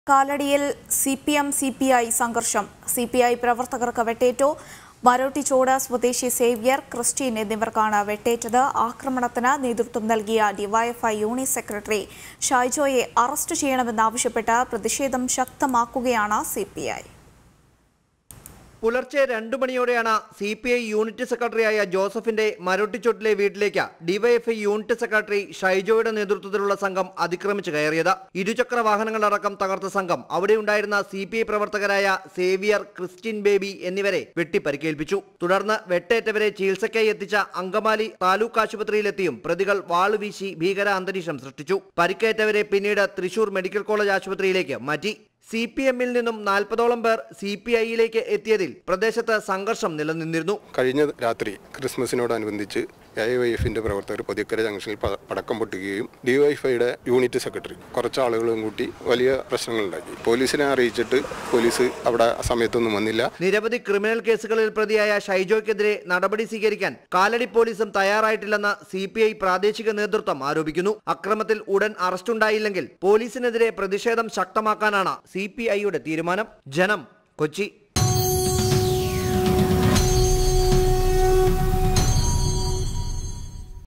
കാലടിയിൽ C P M C P I സംഘർഷം C P I പ്രവർത്തകർക്ക് വെട്ടേറ്റു മരോട്ടിച്ചോട് സ്വദേശി സേവ്യർ ക്രിസ്റ്റീൻ എന്നിവർക്കാണ് വെട്ടേറ്റത് ആക്രമണത്തിന് നേതൃത്വം നൽകിയ ഡിവൈഎഫ്ഐ യൂണിറ്റ് സെക്രട്ടറി ഷൈജോയെ അറസ്റ്റ് ചെയ്യണമെന്നാവശ്യപ്പെട്ട് പ്രതിഷേധം ശക്തമാക്കുകയാണ് സി പി ഐ പുലർച്ചെ രണ്ടു മണിയോടെയാണ് സി പി ഐ യൂണിറ്റ് സെക്രട്ടറിയായ ജോസഫിന്റെ മരോട്ടിച്ചോട്ടിലെ വീട്ടിലേക്ക് ഡിവൈഎഫ്ഐ യൂണിറ്റ് സെക്രട്ടറി ഷൈജോയുടെ നേതൃത്വത്തിലുള്ള സംഘം അതിക്രമിച്ചു കയറിയത് ഇരുചക്ര വാഹനങ്ങളടക്കം തകർത്ത സംഘം അവിടെയുണ്ടായിരുന്ന സി പി ഐ പ്രവർത്തകരായ സേവിയർ ക്രിസ്റ്റിൻ ബേബി എന്നിവരെ വെട്ടിപ്പരിക്കേൽപ്പിച്ചു തുടർന്ന് വെട്ടേറ്റവരെ ചികിത്സയ്ക്കായി എത്തിച്ച അങ്കമാലി താലൂക്ക് ആശുപത്രിയിലെത്തിയും പ്രതികൾ വാളുവീശി ഭീകര അന്തരീക്ഷം സൃഷ്ടിച്ചു പരിക്കേറ്റവരെ പിന്നീട് തൃശൂർ മെഡിക്കൽ കോളേജ് ആശുപത്രിയിലേക്ക് മാറ്റി സി പി എമ്മിൽ നിന്നും നാൽപ്പതോളം പേർ സി പി ഐയിലേക്ക് എത്തിയതിൽ പ്രദേശത്ത് സംഘർഷം നിലനിന്നിരുന്നു കഴിഞ്ഞ രാത്രി ക്രിസ്മസിനോടനുബന്ധിച്ച് എ വൈ എഫിന്റെ പ്രവർത്തകർ പൊതിക്കര ജംഗ്ഷനിൽ പ- പടക്കം പൊട്ടുകയും ഡിവൈഎഫ്ഐയുടെ യൂണിറ്റ് സെക്രട്ടറി കുറച്ച് ആളുകളും കൂട്ടി വലിയ പ്രശ്നങ്ങളുണ്ടാക്കി പോലീസിനെ അറിയിച്ചിട്ട് പോലീസ് അവിടെ ആ സമയത്തൊന്നും വന്നില്ല നിരവധി ക്രിമിനൽ കേസുകളിൽ പ്രതിയായ ഷൈജോയ്ക്കെതിരെ നടപടി സ്വീകരിക്കാൻ കാലടി പോലീസും തയ്യാറായിട്ടില്ലെന്ന് സി പി ഐ പ്രാദേശിക നേതൃത്വം ആരോപിക്കുന്നു അക്രമത്തിൽ ഉടൻ അറസ്റ്റുണ്ടായില്ലെങ്കിൽ പോലീസിനെതിരെ പ്രതിഷേധം ശക്തമാക്കാനാണ് സി പി ഐയുടെ തീരുമാനം ജനം കൊച്ചി